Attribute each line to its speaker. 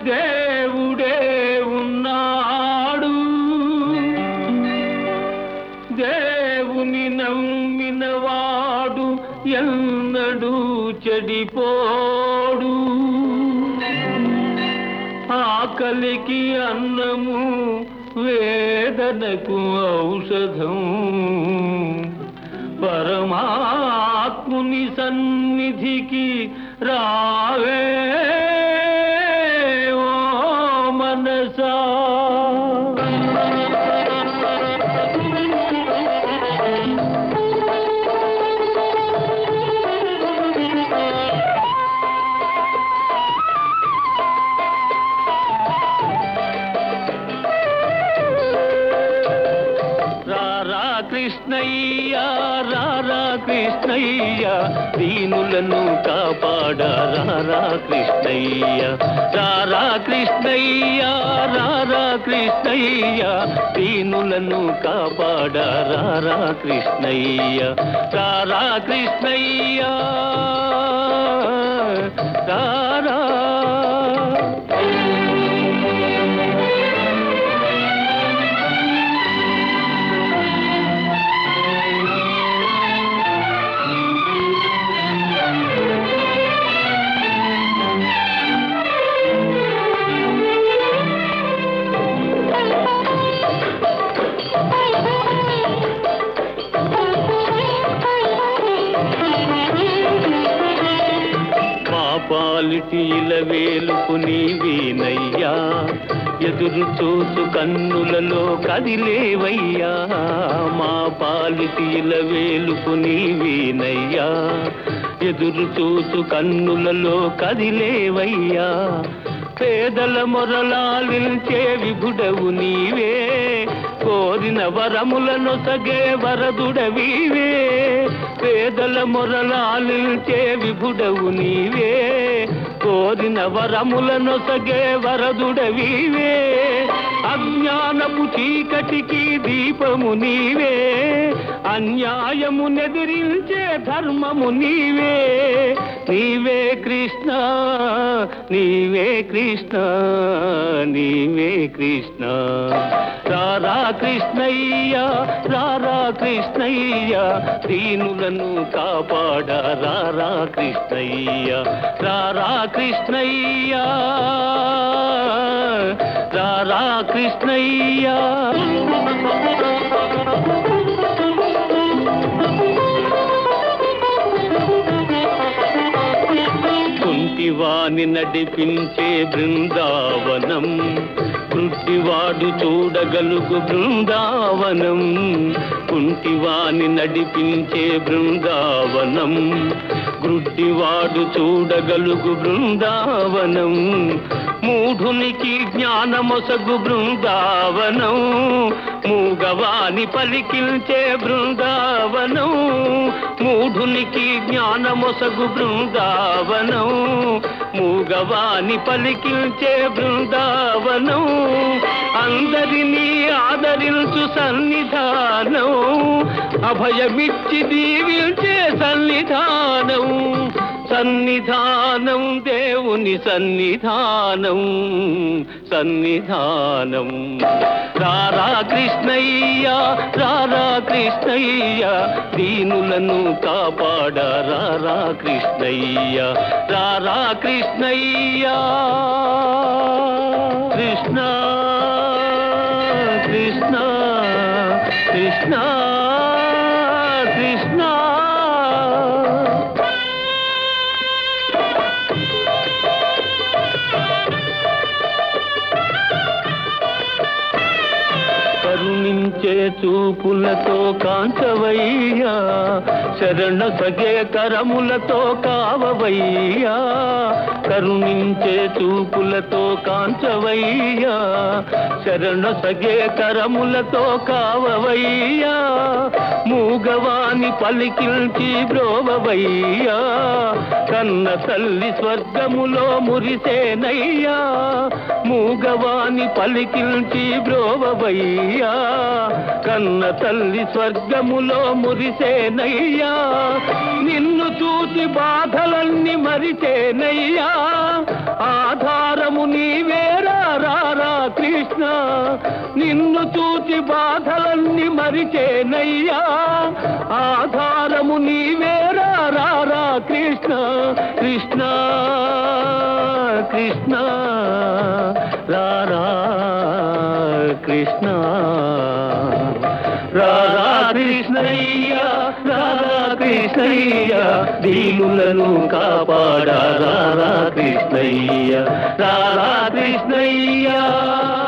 Speaker 1: దేవుడే ఉన్నాడు దేవుని నమ్మినవాడు ఎన్నడూ చెడిపోడు ఆకలికి అన్నము వేదనకు ఔషధం పరమాత్ముని సన్నిధికి రావే ఓ మనసా రారా కృష్ణయ్య రారా కృష్ణయ్య దీనులను కాపాడ రారా కృష్ణయ్య రారా కృష్ణయ్య రారా కృష్ణయ్య దీనులను కాపాడ రారా కృష్ణయ్య రారా కృష్ణయ్య రారా మా పాలిటి ఇలవేలుపు నీవేనయ్యా ఎదురు చూసు కన్నులలో కదిలేవయ్యా మా పాలిటి ఇలవేలుపు నీవేనయ్యా ఎదురు చూసు కన్నులలో కదిలేవయ్యా పేదల మొరలాలించే విభుడవు నీవే కోరిన వరములను సగే వరదుడవీవే పేదల మొరలాలించే విభుడవు నీవే కోరిన వరములను సగే వరదుడవీవే అజ్ఞానపు చీకటికి దీపము నీవే అన్యాయము నెదిరించే ధర్మము నీవే నీవే కృష్ణ నీవే కృష్ణ నీవే కృష్ణ రారా కృష్ణయ్య రారా కృష్ణయ్య దీనులను కాపాడ రారా కృష్ణయ్య రారా కృష్ణయ్య రారా కృష్ణయ్య కుంటివాని నడిపించే బృందావనం కృట్టివాడు చూడగలుగు బృందావనం కుంటివాని నడిపించే బృందావనం గ్రుడ్డివాడు చూడగలుగు బృందావనం మూఢునికి జ్ఞానమొసగు బృందావనం మూగవాని పలికిల్చే బృందావనం మూఢునికి జ్ఞానమొసగు బృందావనం మూగవాని పలికిల్చే బృందావనం అందరినీ ఆదరించు సన్నిధానం అభయమిచ్చి దీవించే సన్నిధానం సన్నిధానం దేవుని సన్నిధానం సన్నిధానం రారా కృష్ణయ్య రారా కృష్ణయ్య దీనులను కాపాడ రారా కృష్ణయ్య రారా కృష్ణయ్య కృష్ణ కృష్ణ కృష్ణ కృష్ణ కరుణించే చూపులతో కాంచవయ్యా శరణ సగే కరములతో కావవయ్యా కరుణించే చూపులతో కాంచవయ్యా శరణ సగే కరములతో కావవయ్యా మూగవాని పలికిల్చి బ్రోవవయ్యా కన్న తల్లి స్వర్గములో మురిసేనయ్యా మూగవాని పలికిల్చి బ్రోవవయ్యా కన్న తల్లి స్వర్గములో మురిసేనయ్యా నీ నిన్ను చూసి బాధలన్నీ మరిచేనయ్యా ఆధారము నీవేరా రారా కృష్ణ నిన్ను చూసి బాధలన్నీ మరిచేనయ్యా ఆధారము నీవేరా రారా కృష్ణ కృష్ణ కృష్ణ రారా కృష్ణ రాధా కృష్ణయ్య రాధా కృష్ణయ్య దీనులను కాపాడ రాధా కృష్ణయ్య రాధా కృష్ణయ్య